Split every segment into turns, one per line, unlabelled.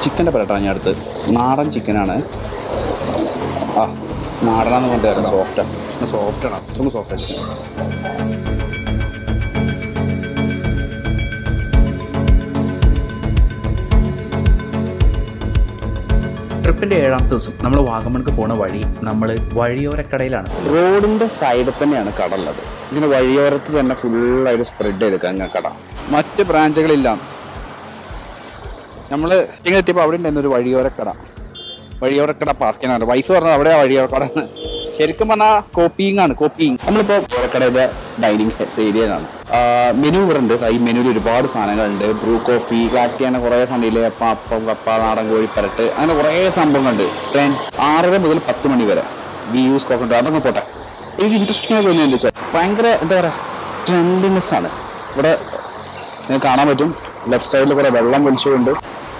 ചിക്കൻ്റെ പരട്ടാണ് ഞാൻ അടുത്ത് നാടൻ ചിക്കനാണ് ആ നാടനാന്ന് പറഞ്ഞിട്ട് സോഫ്റ്റാണ് സോഫ്റ്റാണ് അത്രയും സോഫ്റ്റ് ചിക്കൻ
ട്രിപ്പിൻ്റെ ഏഴാമത്തെ ദിവസം നമ്മൾ വാഗമൺക്ക് പോണ വഴി നമ്മൾ വഴിയോരക്കടയിലാണ്
റോഡിൻ്റെ സൈഡിൽ തന്നെയാണ് കട ഉള്ളത് ഇതിന് വഴിയോരത്ത് തന്നെ ഫുള്ളായിട്ട് സ്പ്രെഡ് ചെയ്തേക്കാം അങ്ങനെ കട മറ്റ് ബ്രാഞ്ചുകളില്ല നമ്മൾ ഇങ്ങനെ എത്തിയപ്പോൾ അവിടെ ഉണ്ടായിരുന്നു ഒരു വഴിയോരക്കട വഴിയോരക്കട പാർക്കിനാണ് വൈഫ് പറഞ്ഞത് അവിടെ വഴിയോരക്കട എന്ന്. ശരിക്കും പറഞ്ഞാൽ കോപ്പിയിങ് ആണ് കോപ്പിയിങ് നമ്മളിപ്പോൾ ഓരക്കടയുടെ ഡൈനിങ് ഏരിയയിലാണ് മെനു ഇവിടെ ഉണ്ട് ഈ മെനുവിൽ ഒരുപാട് സാധനങ്ങളുണ്ട് ബ്രൂ കോഫി കാറ്റി അങ്ങനെ കുറേ സാധനമില്ലേ അപ്പം അപ്പം കപ്പ നാടൻ കോഴി പരട്ട് അങ്ങനെ കുറേ സംഭവങ്ങളുണ്ട് ടെൻ ആറര മുതൽ പത്ത് മണി വരെ വി യൂസ് കോക്കണ്ട് അതൊക്കെ പോട്ടെ എനിക്ക് ഇൻട്രസ്റ്റിംഗ് ആയി തോന്നിയെന്ന് വെച്ചാൽ ഭയങ്കര എന്താ പറയുക ട്രെൻഡിനെസ് ആണ് ഇവിടെ നിങ്ങൾക്ക് കാണാൻ പറ്റും ലെഫ്റ്റ് സൈഡിൽ കൂടെ വെള്ളം വലിച്ചുകൊണ്ട്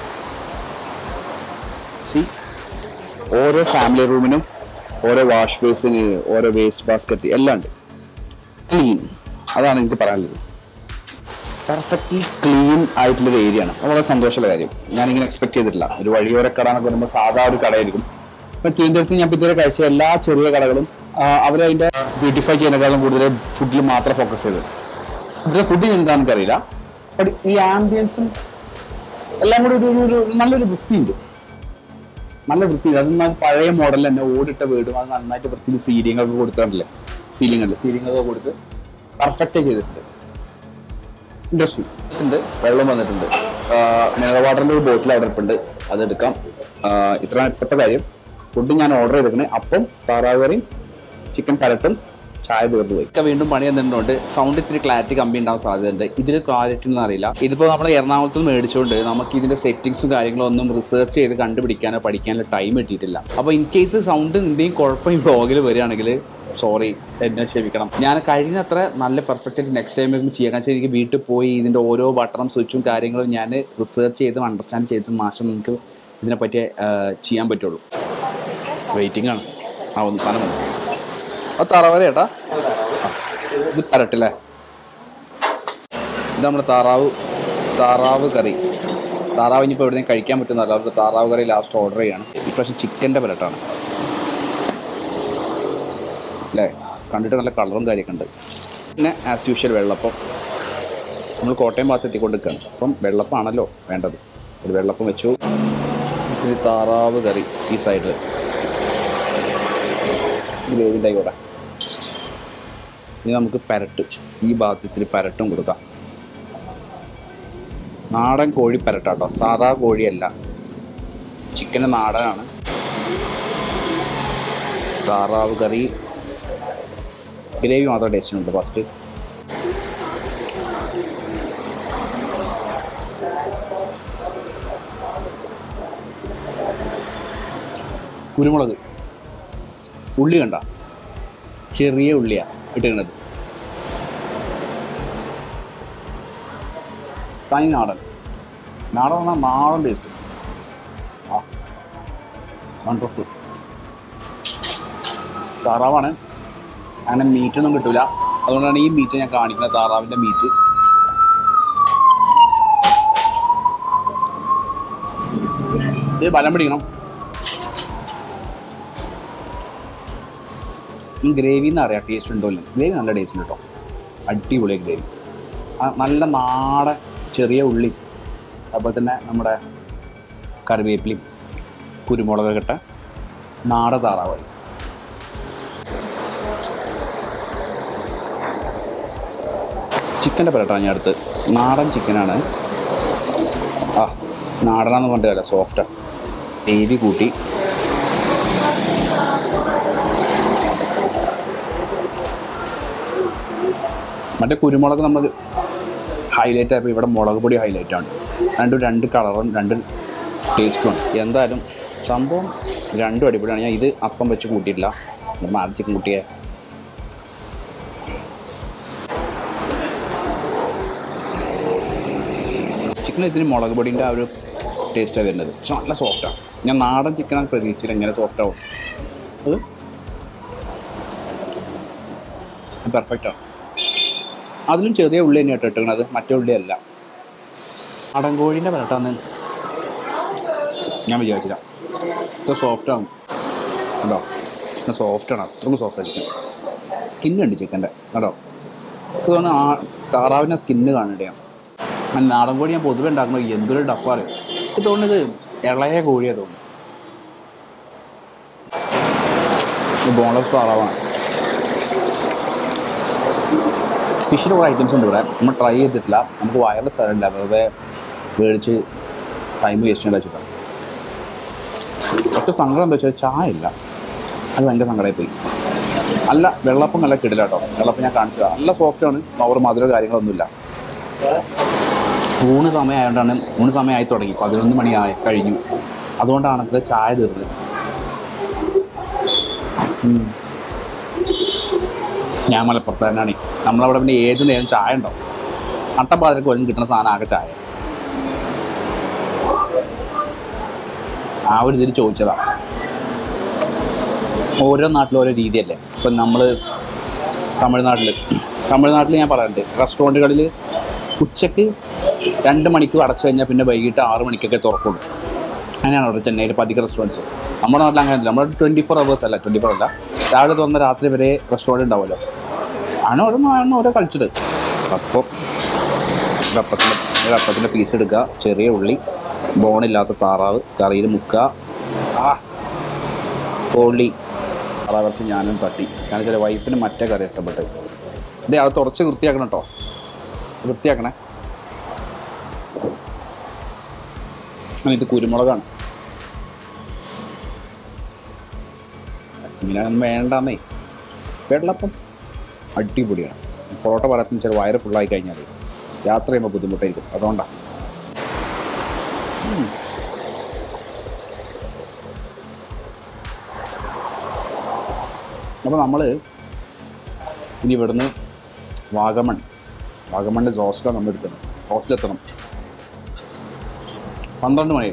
സി ഓരോ ഫാമിലി റൂമിനും ഓരോ വാഷ് ബേസിന് ഓരോ വേസ്റ്റ് ബാസ്ക്കറ്റ് എല്ലാം ഉണ്ട് ക്ലീൻ അതാണ് എനിക്ക് പറയാനുള്ളത് പെർഫെക്റ്റ്ലി ക്ലീൻ ആയിട്ടുള്ളൊരു ഏരിയ ആണ് വളരെ സന്തോഷമുള്ള കാര്യം ഞാനിങ്ങനെ എക്സ്പെക്ട് ചെയ്തിട്ടില്ല ഒരു വഴിയോര കട എന്നൊക്കെ പറയുമ്പോൾ സാധാ ഒരു കടയായിരിക്കും ഇപ്പം തിരുവനന്തപുരത്ത് ഞാൻ ഇതുവരെ കഴിച്ച എല്ലാ ചെറിയ കടകളും അവരതിൻ്റെ ബ്യൂട്ടിഫൈ ചെയ്യുന്നതിനേക്കാളും കൂടുതൽ ഫുഡിൽ മാത്രം ഫോക്കസ് ചെയ്തത് ഇവിടുത്തെ ഫുഡിന് എന്താണെന്ന് എനിക്കറിയില്ല ബട്ട് ഈ ആംബിയൻസും എല്ലാം കൂടി ഒരു ഒരു- ഒരു നല്ലൊരു വൃത്തിയുണ്ട് നല്ല വൃത്തി അത് ന- പഴയ മോഡൽ തന്നെ ഓടിട്ട വീടും അത് നന്നായിട്ട് വൃത്തിയിൽ സീലിംഗ് ഒക്കെ കൊടുത്തിട്ടില്ലേ സീലിംഗ് അല്ലേ സീലിംഗ് ഒക്കെ കൊടുത്ത് പെർഫെക്റ്റ് ചെയ്തിട്ടുണ്ട് ഇൻട്രസ്റ്റിംഗ് ഉണ്ട് വെള്ളം വന്നിട്ടുണ്ട് മിനറൽ വാട്ടറിന്റെ ഒരു ബോട്ടിൽ അവിടെ ഇരിപ്പുണ്ട് അതെടുക്കാം ഇത്ര ഇപ്പോഴത്തെ കാര്യം ഫുഡ് ഞാൻ ഓർഡർ ചെയ്തിരിക്കുന്നത് അപ്പം താറാവ് കറിയും ചിക്കൻ പരട്ടും ചായ തീർന്നു പോയി ഒക്കെ വീണ്ടും പണി തന്നിട്ടുണ്ട് സൗണ്ട് ഇത്തിരി ക്ലാരിറ്റി കമ്മി ഉണ്ടാവാൻ സാധ്യതയുണ്ട് ഇതിൽ ക്ലാരിറ്റി ഒന്നും അറിയില്ല ഇതിപ്പോൾ നമ്മൾ എറണാകുളത്ത് നിന്ന് മേടിച്ചുകൊണ്ട് നമുക്ക് ഇതിന്റെ സെറ്റിംഗ്സും കാര്യങ്ങളും ഒന്നും റിസർച്ച് ചെയ്ത് കണ്ടുപിടിക്കാനോ പഠിക്കാനോ ടൈം കിട്ടിയിട്ടില്ല അപ്പോൾ ഇൻ കേസ് സൗണ്ട് എന്തെങ്കിലും കുഴപ്പം ഈ ബ്ലോഗിൽ വരികയാണെങ്കിൽ സോറി എന്നെ ക്ഷമിക്കണം ഞാൻ കഴിഞ്ഞത്ര നല്ല പെർഫെക്റ്റ് ആയിട്ട് നെക്സ്റ്റ് ടൈം ചെയ്യാൻ വെച്ചാൽ എനിക്ക് വീട്ടിൽ പോയി ഇതിൻ്റെ ഓരോ ബട്ടണും സ്വിച്ചും കാര്യങ്ങളും ഞാൻ റിസർച്ച് ചെയ്തും അണ്ടർസ്റ്റാൻഡ് ചെയ്തും മാഷം നിങ്ങൾക്ക് ഇതിനെപ്പറ്റി ആ, ചെയ്യാൻ പറ്റുള്ളൂ വെയിറ്റിംഗ് ആണ് ആ ഒന്ന് സാധനം വന്നു അത് തറവര ചേട്ടാ ഇത് പരട്ടില്ലേ ഇത് നമ്മുടെ താറാവ് താറാവ് കറി താറാവ് ഇനിയിപ്പോൾ എവിടെയും കഴിക്കാൻ പറ്റുന്നതല്ല അവർക്ക് താറാവ് കറി ലാസ്റ്റ് ഓർഡർ ചെയ്യാണ് ഇപ്രാവശ്യം ചിക്കൻ്റെ പരട്ടാണ് അല്ലേ കണ്ടിട്ട് നല്ല കളറും കാര്യമൊക്കെ ഉണ്ട് പിന്നെ ആസ് യൂഷ്വൽ വെള്ളപ്പം നമ്മൾ കോട്ടയം ഭാഗത്ത് എത്തിക്കൊണ്ടിരിക്കുകയാണ് അപ്പം വെള്ളപ്പാണല്ലോ വേണ്ടത് ഒരു വെള്ളപ്പം വെച്ചു ഇത്തിരി താറാവ് കറി ഈ സൈഡിൽ ഗ്രേവി ഉണ്ടായിക്കോട്ടെ ഇനി നമുക്ക് പരട്ട് ഈ ഭാഗത്ത് ഇത്തിരി പരട്ടും കൊടുക്കാം നാടൻ കോഴി പരട്ടാട്ടോ സാധാ കോഴിയല്ല ചിക്കന് നാടനാണ് താറാവ് കറി ഗ്രേവി മാത്രം ടേസ്റ്റ് ഉണ്ട് ഫസ്റ്റ് കുരുമുളക് ഉള്ളി കണ്ട ചെറിയ ഉള്ളിയാ ഇട്ടിരുന്നത് തനി നാടൻ നാടൻ പറഞ്ഞാൽ നാടൻ ടേസ്റ്റ് ആ വണ്ടർഫുൾ താറാവാണ് അങ്ങനെ മീറ്റൊന്നും കിട്ടൂല അതുകൊണ്ടാണ് ഈ മീറ്റ് ഞാൻ കാണിക്കുന്നത് താറാവിൻ്റെ മീറ്റ് ഇത് ബലം പിടിക്കണം ഈ ഗ്രേവി എന്ന് അറിയാം ടേസ്റ്റ് ഉണ്ടോ ഇല്ല ഗ്രേവി നല്ല ടേസ്റ്റ് ഉണ്ട് കേട്ടോ അടിപൊളി ഗ്രേവി നല്ല നാടൻ ചെറിയ ഉള്ളി അതുപോലെ തന്നെ നമ്മുടെ കറിവേപ്പിലയും കുരുമുളകൊക്കെ ഇട്ട നാടൻ താറാവായി ചിക്കൻ്റെ പരട്ടാണ് ഞാൻ അടുത്ത് നാടൻ ചിക്കനാണ് ആ നാടനാന്ന് പറഞ്ഞില്ല സോഫ്റ്റാണ് ഗ്രേവി കൂട്ടി മറ്റേ കുരുമുളക് നമ്മൾ ഹൈലൈറ്റ് ആയപ്പോൾ ഇവിടെ മുളക് പൊടി ഹൈലൈറ്റ് ആണ് രണ്ടും രണ്ട് കളറും രണ്ട് ടേസ്റ്റും എന്തായാലും സംഭവം രണ്ടും അടിപൊളിയാണ് ഞാൻ ഇത് അപ്പം വെച്ച് കൂട്ടിയിട്ടില്ല നമ്മൾ ആദ്യം ചിക്കൻ കൂട്ടിയേ ചിക്കൻ ഇതിന് മുളക് പൊടിൻ്റെ ആ ഒരു ടേസ്റ്റാണ് വരുന്നത് പക്ഷെ നല്ല സോഫ്റ്റാണ് ഞാൻ നാടൻ ചിക്കനാണ് പ്രതീക്ഷിച്ചില്ല എങ്ങനെ സോഫ്റ്റ് ആവും അത് പെർഫെക്റ്റാണ് അതിലും ചെറിയ ഉള്ളി തന്നെയാണ് ഇട്ടിരിക്കുന്നത് മറ്റേ ഉള്ളിയല്ല നാടൻ കോഴീൻ്റെ പരട്ടാന്ന് ഞാൻ വിചാരിച്ചില്ല ഇത്ര സോഫ്റ്റ് ആണ് കേട്ടോ ഇത്ര സോഫ്റ്റ് ആണ് അത്രയും സോഫ്റ്റ് ചിക്കൻ സ്കിന്നുണ്ട് ചിക്കൻ്റെ കേട്ടോ ഇത് തോന്നുന്നു ആ താറാവിൻ്റെ സ്കിന്ന് കാണേണ്ടതാണ് ആ നാടൻ കോഴി ഞാൻ പൊതുവെ ഉണ്ടാക്കുന്നത് എന്തൊരു ഡപ്പാറ് ഇത് തോന്നുന്നത് ഇളയ കോഴിയാണ് തോന്നുന്നു ഇത് ബോൺലെസ് താറാവാണ് ഫിഷിൻ്റെ കുറേ ഐറ്റംസ് ഉണ്ട് ഇവിടെ നമ്മൾ ട്രൈ ചെയ്തിട്ടില്ല നമുക്ക് വയറിൽ സ്ഥലമില്ല വെറുതെ മേടിച്ച് ടൈം വേസ്റ്റ് ചെയ്യേണ്ട വെച്ചിട്ടാണ് ഒറ്റ സങ്കടം എന്താ വെച്ചാൽ ചായ ഇല്ല അത് ഭയങ്കര സങ്കടമായി പോയി അല്ല വെള്ളപ്പം നല്ല കിടില കേട്ടോ വെള്ളപ്പം ഞാൻ കാണിച്ചതാണ് നല്ല സോഫ്റ്റാണ് ഓവർ മധുര കാര്യങ്ങളൊന്നുമില്ല ഊണ് സമയമായതുകൊണ്ടാണ് ഊണ് സമയമായി തുടങ്ങി പതിനൊന്ന് മണിയായി കഴിഞ്ഞു അതുകൊണ്ടാണ് ഇത് ചായ തീർന്നത് ഉം. ഞാൻ മലപ്പുറത്തുകാരനാണ് നമ്മളവിടെ പിന്നെ ഏത് നേരം ചായ ഉണ്ടാവും നട്ടപ്പാതിരക്ക് വരും കിട്ടുന്ന സാധനം ആകെ ചായ ആ ഒരു ഇതിൽ ചോദിച്ചതാ ഓരോ നാട്ടിലും ഓരോ രീതിയല്ലേ ഇപ്പം നമ്മൾ തമിഴ്നാട്ടിൽ തമിഴ്നാട്ടിൽ ഞാൻ പറയാറുണ്ട് റെസ്റ്റോറൻറ്റുകളിൽ ഉച്ചയ്ക്ക് രണ്ട് മണിക്കൂർ അടച്ചു കഴിഞ്ഞാൽ പിന്നെ വൈകിട്ട് ആറ് മണിക്കൊക്കെ തുറക്കുള്ളൂ അങ്ങനെയാണ് അവിടെ ചെന്നൈയിൽ പതിക റെസ്റ്റോറൻറ്റ്സ് നമ്മുടെ നാട്ടിൽ അങ്ങനെ നമ്മൾ ട്വൻറ്റി ഫോർ അവേഴ്സ് അല്ല ട്വൻറ്റി ഫോർ അല്ല രാവിലെ തുറന്ന രാത്രി വരെ റെസ്റ്റോറൻറ്റ് ഉണ്ടാവുമല്ലോ ആണ് ഓരോ ആണ് ഓരോ കൾച്ചർ അപ്പോൾ ഒരു അപ്പത്തിൻ്റെ ഒരു അപ്പത്തിൻ്റെ പീസ് എടുക്കുക ചെറിയ ഉള്ളി ബോണില്ലാത്ത താറാവ് കറിയിൽ മുക്കുക ആ കോളി താറാവ് കുറച്ച് ഞാനും തട്ടി കാരണം ചില വൈഫിന് മറ്റേ കറി ഇഷ്ടപ്പെട്ടത് ഇതേ അത് തുടച്ച് വൃത്തിയാക്കണം കേട്ടോ വൃത്തിയാക്കണേ അങ്ങനെ ഇത് കുരുമുളകാണ് ഇങ്ങനെ ഒന്നും വേണ്ടെന്നേ വെള്ളപ്പം അടിപൊളിയാണ് പൊറോട്ട പറയത്തിന് ചില വയറ് ഫുള്ളായി കഴിഞ്ഞാൽ യാത്ര ചെയ്യുമ്പോൾ ബുദ്ധിമുട്ടായിരിക്കും അതുകൊണ്ടാണ് അപ്പോൾ നമ്മൾ ഇനി ഇവിടുന്ന് വാഗമൺ വാഗമണിൻ്റെ ജോസ്റ്റിലാണ് നമ്മൾ എടുക്കുന്നത് ഹോസ്റ്റലെത്തണം പന്ത്രണ്ട് മണി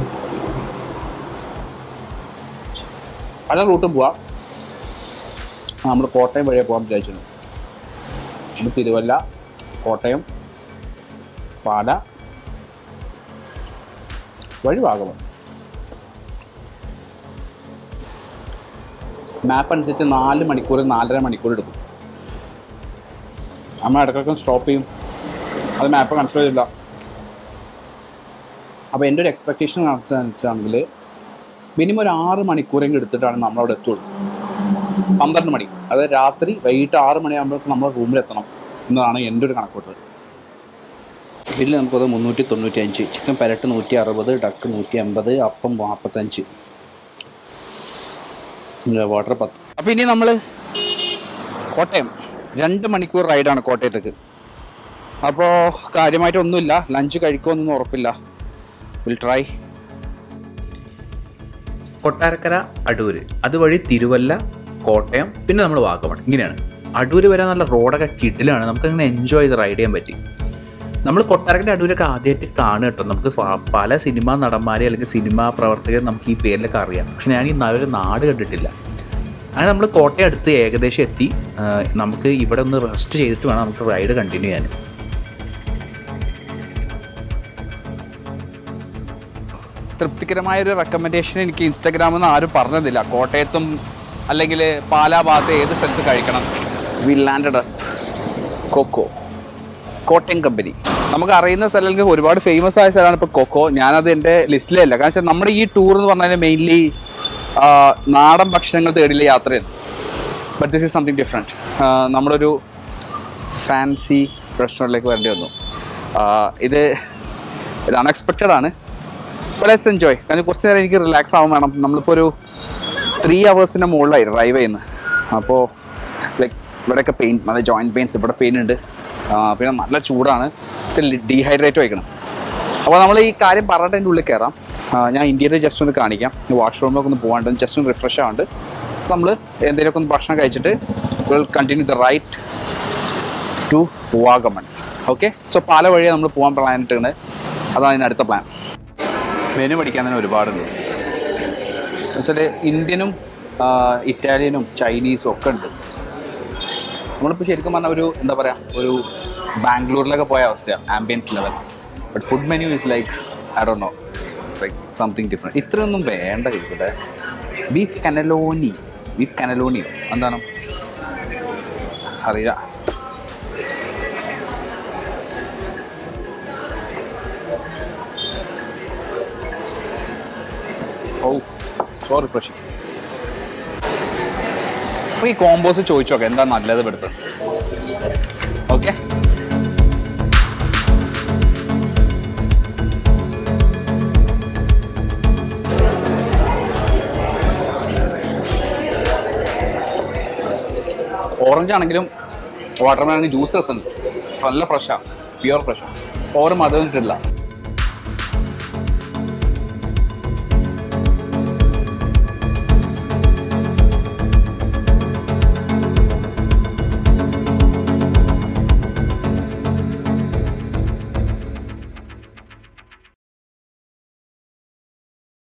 പല റൂട്ടും പോവാം നമ്മൾ കോട്ടയം വഴിയെ പോകാൻ വിചാരിച്ചിരുന്നു നമ്മൾ തിരുവല്ല കോട്ടയം പാല വഴി വാഗമൺ മാപ്പ് അനുസരിച്ച് നാല് മണിക്കൂർ നാലര മണിക്കൂർ എടുക്കും നമ്മൾ ഇടയ്ക്കൊക്കെ സ്റ്റോപ്പ് ചെയ്യും അത് മാപ്പ് കൺസിഡർ ചെയ്തില്ല അപ്പോൾ എൻ്റെ ഒരു എക്സ്പെക്റ്റേഷൻ വെച്ചാണെങ്കിൽ മിനിമം ഒരു ആറ് മണിക്കൂറെങ്കിലും എടുത്തിട്ടാണ് നമ്മളവിടെ എത്തുള്ളൂ പന്ത്രണ്ട് മണി അതായത് രാത്രി വൈകിട്ട് ആറ് മണിയാകുമ്പോഴേക്കും നമ്മൾ റൂമിലെത്തണം എന്നതാണ് എൻ്റെ ഒരു കണക്കൂട്ടൽ ബില്ല് നമുക്കത് മുന്നൂറ്റി തൊണ്ണൂറ്റി അഞ്ച് ചിക്കൻ പരട്ട് നൂറ്റി അറുപത് ഡക്ക് നൂറ്റി അമ്പത് അപ്പം നാൽപ്പത്തഞ്ച് വാട്ടർ പത്ത് അപ്പോൾ ഇനി നമ്മൾ കോട്ടയം രണ്ട് മണിക്കൂർ റൈഡാണ് കോട്ടയത്തേക്ക് അപ്പോൾ കാര്യമായിട്ടൊന്നുമില്ല ലഞ്ച് കഴിക്കുമെന്നൊന്നും ഉറപ്പില്ല വിൽ ട്രൈ
കൊട്ടാരക്കര അടൂര് അതുവഴി തിരുവല്ല കോട്ടയം പിന്നെ നമ്മൾ വാഗമൺ ഇങ്ങനെയാണ് അടൂര് വരെ നല്ല റോഡൊക്കെ കിട്ടിലാണ് നമുക്ക് അങ്ങനെ എൻജോയ് ചെയ്ത് റൈഡ് ചെയ്യാൻ പറ്റി നമ്മൾ കൊട്ടാരക്കര അടൂരൊക്കെ ആദ്യമായിട്ട് കാണുക കേട്ടോ നമുക്ക് ഫ- പല സിനിമാ നടന്മാരെ അല്ലെങ്കിൽ സിനിമാ പ്രവർത്തകരെ നമുക്ക് ഈ പേരിലൊക്കെ അറിയാം പക്ഷെ ഞാൻ ഈ നല്ലൊരു നാട് കണ്ടിട്ടില്ല അങ്ങനെ നമ്മൾ കോട്ടയം അടുത്ത് ഏകദേശം എത്തി ആ, നമുക്ക് ഇവിടെ ഒന്ന് റെസ്റ്റ് ചെയ്തിട്ട് വേണം നമുക്ക് റൈഡ് കണ്ടിന്യൂ ചെയ്യാൻ
തൃപ്തികരമായ ഒരു റെക്കമെൻഡേഷൻ എനിക്ക് ഇൻസ്റ്റാഗ്രാമിൽ നിന്ന് ആരും പറഞ്ഞതില്ല കോട്ടയത്തും അല്ലെങ്കിൽ പാലാ ഭാഗത്ത് ഏത് സ്ഥലത്ത് കഴിക്കണം we landed Coco Kottayam company നമുക്ക് അറിയുന്ന സ്ഥലങ്ങൾക്ക് ഒരുപാട് ഫേമസ് ആയ സ്ഥലമാണ് ഇപ്പോൾ കൊക്കോ ഞാനത് എൻ്റെ ലിസ്റ്റിലേ അല്ല കാരണം വെച്ചാൽ നമ്മുടെ ഈ ടൂർ എന്ന് പറഞ്ഞാൽ മെയിൻലി നാടൻ ഭക്ഷണങ്ങൾ തേടിയുള്ള യാത്രയാണ് but this is something different നമ്മളൊരു ഫാൻസി റെസ്റ്റോറൻറ്റിലേക്ക് വരേണ്ടി വന്നു ആ, ഇത് ഇത് അൺഎക്സ്പെക്റ്റഡ് ആണ് ലെസ് എൻജോയ് കാരണം കുറച്ച് നേരം എനിക്ക് റിലാക്സ് ആവാൻ വേണം നമ്മളിപ്പോൾ ഒരു ത്രീ അവേഴ്സിൻ്റെ മുകളിലായി ഡ്രൈവ് ചെയ്യുന്നത് അപ്പോൾ ലൈക്ക് ഇവിടെയൊക്കെ പെയിൻ നല്ല ജോയിൻറ്റ് പെയിൻസ് ഇവിടെ പെയിൻ ഉണ്ട് ആ, പിന്നെ നല്ല ചൂടാണ് ഡീഹൈഡ്രേറ്റ് വയ്ക്കണം അപ്പോൾ നമ്മൾ ഈ കാര്യം പറഞ്ഞിട്ട് അതിൻ്റെ ഉള്ളിൽ കയറാം ആ, ഞാൻ ഇന്ത്യയിൽ ജസ്റ്റ് ഒന്ന് കാണിക്കാം വാഷ്റൂമിലൊക്കെ ഒന്ന് പോകാണ്ട് ജസ്റ്റ് ഒന്ന് റിഫ്രഷ് ആവാണ്ട് നമ്മൾ എന്തെങ്കിലുമൊക്കെ ഒന്ന് ഭക്ഷണം കഴിച്ചിട്ട് will continue the ride to Vagamon okay so Pala വഴി നമ്മൾ പോകാൻ പ്ലാൻ ഇട്ടുണ്ട് അതാണ് അതിന് അടുത്ത പ്ലാൻ മെനു പഠിക്കാൻ തന്നെ ഒരുപാടുണ്ട് എന്നുവെച്ചാൽ ഇന്ത്യനും ആ, ഇറ്റാലിയനും ചൈനീസും ഒക്കെ ഉണ്ട് നമ്മളിപ്പോൾ ശരിക്കും പറഞ്ഞാൽ ഒരു എന്താ പറയുക ഒരു ബാംഗ്ലൂരിലൊക്കെ പോയ അവസ്ഥയാണ് ambience level but food menu is like I do know it's try something different ഇത്രയൊന്നും വേണ്ട ഇവിടെ ബീഫ് കനലോനി ബീഫ് കനലോനിയോ എന്താണ് അറിയില്ല ഓ സോറി പ്രശ്നം അപ്പോൾ ഈ കോമ്പോസ് ചോദിച്ചോക്കെ എന്താ നല്ലത് ഇവിടുത്തെ ഓക്കെ ഓറഞ്ച് ആണെങ്കിലും വാട്ടർമെലൺ ആണെങ്കിൽ ജ്യൂസ് രസമുണ്ട് നല്ല ഫ്രഷാണ് പ്യുവർ ഫ്രഷാണ് ഓരോ മതം ഇട്ടിട്ടില്ല